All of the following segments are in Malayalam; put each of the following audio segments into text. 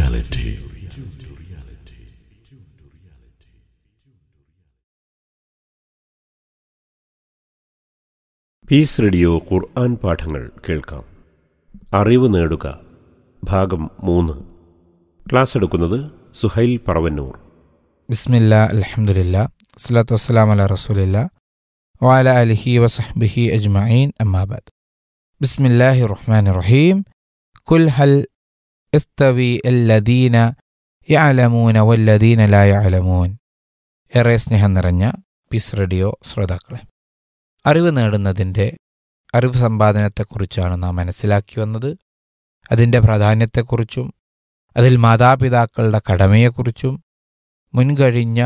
reality. പീസ് റേഡിയോ ഖുർആൻ പാഠങ്ങൾ കേൾക്കാം അറിവ് നേടുക ഭാഗം മൂന്ന് ക്ലാസ് എടുക്കുന്നത് സുഹൈൽ പറവന്നൂർ ബിസ്മില്ല അലഹമുല്ല സ്വലാത്തു വസ്സലാം അല റസൂലില്ല വാല അലിഹി വസഹ്ബിഹി അജ്മഈൻ അമ്മാബാദ് ബിസ്മില്ലാഹി റഹ്മാൻ റഹീം കുൽ ഹൽ ഇസ്തവി അല്ലദീന യഅലമൂന വല്ലദീന ലാ യഅലമൂൻ ഏറെ സ്നേഹം നിറഞ്ഞ പീസ് റേഡിയോ ശ്രോതാക്കളെ അറിവ് നേടുന്നതിൻ്റെ അറിവ് സമ്പാദനത്തെക്കുറിച്ചാണ് നാം മനസ്സിലാക്കി വന്നത് അതിൻ്റെ പ്രാധാന്യത്തെക്കുറിച്ചും അതിൽ മാതാപിതാക്കളുടെ കടമയെക്കുറിച്ചും മുൻകഴിഞ്ഞ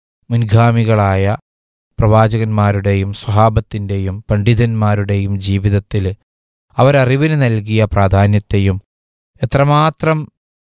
മുൻഗാമികളായ പ്രവാചകന്മാരുടെയും സ്വഹാബത്തിൻ്റെയും പണ്ഡിതന്മാരുടെയും ജീവിതത്തിൽ അവരറിവിന് നൽകിയ പ്രാധാന്യത്തെയും എത്രമാത്രം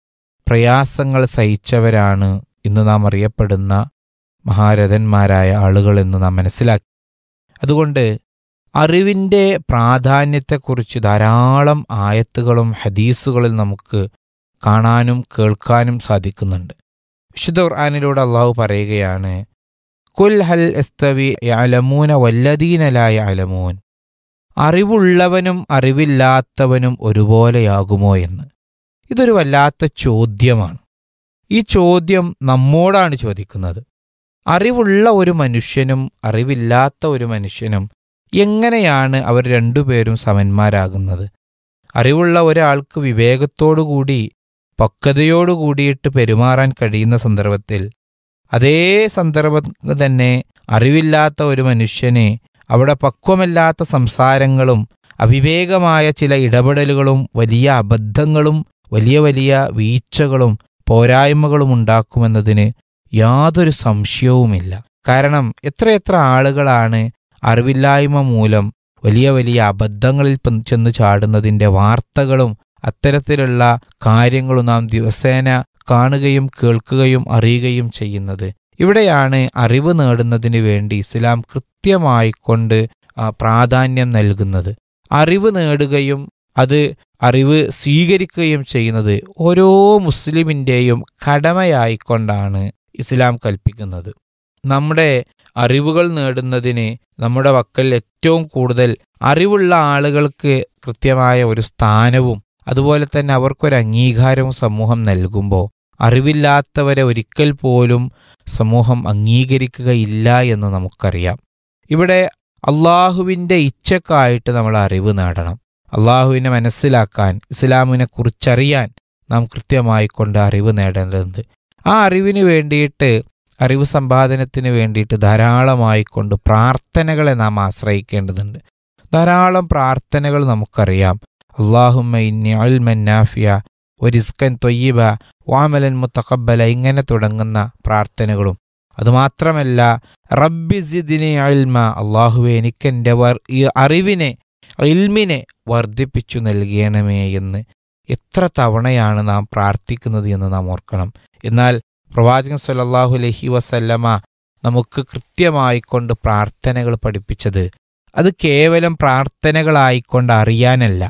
പ്രയാസങ്ങൾ സഹിച്ചവരാണ് ഇന്ന് നാം അറിയപ്പെടുന്ന മഹാരഥന്മാരായ ആളുകളെന്ന് നാം മനസ്സിലാക്കി അതുകൊണ്ട് അറിവിൻ്റെ പ്രാധാന്യത്തെക്കുറിച്ച് ധാരാളം ആയത്തുകളും ഹദീസുകളും നമുക്ക് കാണാനും കേൾക്കാനും സാധിക്കുന്നുണ്ട് വിശുദ്ധ ഖുർആാനിലൂടെ അള്ളാഹു പറയുകയാണ് കുൽ ഹൽ എസ്തവി അലമൂന വല്ലദീനലായ അലമൂൻ അറിവുള്ളവനും അറിവില്ലാത്തവനും ഒരുപോലെയാകുമോ എന്ന് ഇതൊരു വല്ലാത്ത ചോദ്യമാണ് ഈ ചോദ്യം നമ്മോടാണ് ചോദിക്കുന്നത് അറിവുള്ള ഒരു മനുഷ്യനും അറിവില്ലാത്ത ഒരു മനുഷ്യനും എങ്ങനെയാണ് അവർ രണ്ടുപേരും സമന്മാരാകുന്നത് അറിവുള്ള ഒരാൾക്ക് വിവേകത്തോടുകൂടി പക്വതയോടു കൂടിയിട്ട് പെരുമാറാൻ കഴിയുന്ന സന്ദർഭത്തിൽ അതേ സന്ദർഭം തന്നെ അറിവില്ലാത്ത ഒരു മനുഷ്യനെ അവിടെ പക്വമല്ലാത്ത സംസാരങ്ങളും അവിവേകമായ ചില ഇടപെടലുകളും വലിയ അബദ്ധങ്ങളും വലിയ വലിയ വീഴ്ചകളും പോരായ്മകളും ഉണ്ടാക്കുമെന്നതിന് യാതൊരു സംശയവുമില്ല കാരണം എത്രയെത്ര ആളുകളാണ് അറിവില്ലായ്മ മൂലം വലിയ വലിയ അബദ്ധങ്ങളിൽ പ- ചെന്ന് ചാടുന്നതിൻ്റെ വാർത്തകളും അത്തരത്തിലുള്ള കാര്യങ്ങളും നാം ദിവസേന കാണുകയും കേൾക്കുകയും അറിയുകയും ചെയ്യുന്നത് ഇവിടെയാണ് അറിവ് നേടുന്നതിന് വേണ്ടി ഇസ്ലാം കൃത്യമായി കൊണ്ട് ആ, പ്രാധാന്യം നൽകുന്നത് അറിവ് നേടുകയും അത് അറിവ് സ്വീകരിക്കുകയും ചെയ്യുന്നത് ഓരോ മുസ്ലിമിൻ്റെയും കടമയായിക്കൊണ്ടാണ് ഇസ്ലാം കൽപ്പിക്കുന്നത് നമ്മുടെ അറിവുകൾ നേടുന്നതിന് നമ്മുടെ പക്കൽ ഏറ്റവും കൂടുതൽ അറിവുള്ള ആളുകൾക്ക് കൃത്യമായ ഒരു സ്ഥാനവും അതുപോലെ തന്നെ അവർക്കൊരു അംഗീകാരവും സമൂഹം നൽകുമ്പോൾ അറിവില്ലാത്തവരെ ഒരിക്കൽ പോലും സമൂഹം അംഗീകരിക്കുകയില്ല എന്ന് നമുക്കറിയാം ഇവിടെ അള്ളാഹുവിൻ്റെ ഇച്ഛക്കായിട്ട് നമ്മൾ അറിവ് നേടണം അള്ളാഹുവിനെ മനസ്സിലാക്കാൻ ഇസ്ലാമിനെ കുറിച്ചറിയാൻ നാം കൃത്യമായി കൊണ്ട് അറിവ് നേടേണ്ടതുണ്ട് ആ അറിവിന് വേണ്ടിയിട്ട് അറിവ് സമ്പാദനത്തിന് വേണ്ടിയിട്ട് ധാരാളമായി കൊണ്ട് പ്രാർത്ഥനകളെ നാം ആശ്രയിക്കേണ്ടതുണ്ട് ധാരാളം പ്രാർത്ഥനകൾ നമുക്കറിയാം അള്ളാഹുമ്മ ഇന്നി അൽമൻ നാഫിയ ഒരിസ്കൻ തൊയ്യബ വാമലൻ മുത്തഖബല ഇങ്ങനെ തുടങ്ങുന്ന പ്രാർത്ഥനകളും അതുമാത്രമല്ല റബ്ബി സിദിനെ അൽമ അള്ളാഹുവെ എനിക്ക് എൻ്റെ വർ ഈ അറിവിനെ ഇൽമിനെ വർദ്ധിപ്പിച്ചു നൽകണമേ എന്ന് എത്ര തവണയാണ് നാം പ്രാർത്ഥിക്കുന്നത് എന്ന് നാം ഓർക്കണം എന്നാൽ പ്രവാചകൻ സല്ലല്ലാഹു അലൈഹി വസല്ലമ നമുക്ക് കൃത്യമായി കൊണ്ട് പ്രാർത്ഥനകൾ പഠിപ്പിച്ചത് അത് കേവലം പ്രാർത്ഥനകളായിക്കൊണ്ട് അറിയാനല്ല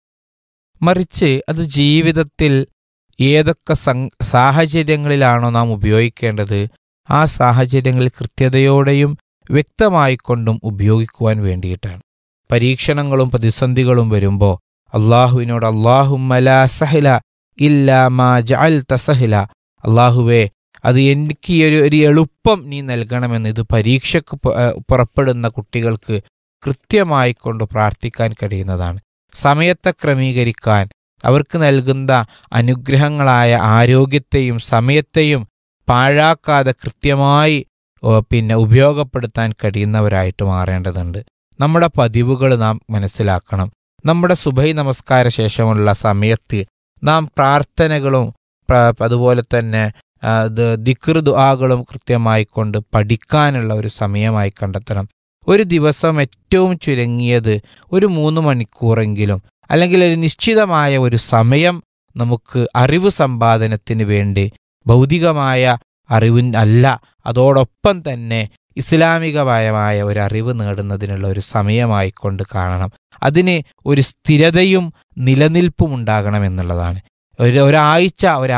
മറിച്ച് അത് ജീവിതത്തിൽ ഏതൊക്കെ സം- സാഹചര്യങ്ങളിലാണോ നാം ഉപയോഗിക്കേണ്ടത് ആ സാഹചര്യങ്ങളിൽ കൃത്യതയോടെയും വ്യക്തമായിക്കൊണ്ടും ഉപയോഗിക്കുവാൻ വേണ്ടിയിട്ടാണ് പരീക്ഷണങ്ങളും പ്രതിസന്ധികളും വരുമ്പോൾ അള്ളാഹുവിനോട് അള്ളാഹുമല സഹല ഇല്ലാ മാ ജഅൽ തസഹില അള്ളാഹുവേ അത് എനിക്ക് ഈ ഒരു ഒരു എളുപ്പം നീ നൽകണമെന്ന് ഇത് പരീക്ഷയ്ക്ക് പു- ഏ, പുറപ്പെടുന്ന കുട്ടികൾക്ക് കൃത്യമായി കൊണ്ട് പ്രാർത്ഥിക്കാൻ കഴിയുന്നതാണ് സമയത്തെ ക്രമീകരിക്കാൻ അവർക്ക് നൽകുന്ന അനുഗ്രഹങ്ങളായ ആരോഗ്യത്തെയും സമയത്തെയും പാഴാക്കാതെ കൃത്യമായി ഓ, പിന്നെ ഉപയോഗപ്പെടുത്താൻ കഴിയുന്നവരായിട്ട് മാറേണ്ടതുണ്ട് നമ്മുടെ പതിവുകൾ നാം മനസ്സിലാക്കണം നമ്മുടെ സുബൈ നമസ്കാര ശേഷമുള്ള സമയത്ത് നാം പ്രാർത്ഥനകളും പ്ര- അതുപോലെ തന്നെ ആ, ഇത് ദിക്ർ ദുആകളും കൃത്യമായി കൊണ്ട് പഠിക്കാനുള്ള ഒരു സമയമായി കണ്ടെത്തണം ഒരു ദിവസം ഏറ്റവും ചുരുങ്ങിയത് ഒരു മൂന്ന് മണിക്കൂറെങ്കിലും അല്ലെങ്കിൽ ഒരു നിശ്ചിതമായ ഒരു സമയം നമുക്ക് അറിവ് സമ്പാദനത്തിന് വേണ്ടി ഭൗതികമായ അറിവിൻ അല്ല അതോടൊപ്പം തന്നെ ഇസ്ലാമികപരമായ ഒരു അറിവ് നേടുന്നതിനുള്ള ഒരു സമയമായിക്കൊണ്ട് കാണണം അതിന് ഒരു സ്ഥിരതയും നിലനിൽപ്പും ഉണ്ടാകണം എന്നുള്ളതാണ് ഒരു ഒരാഴ്ച ഒരു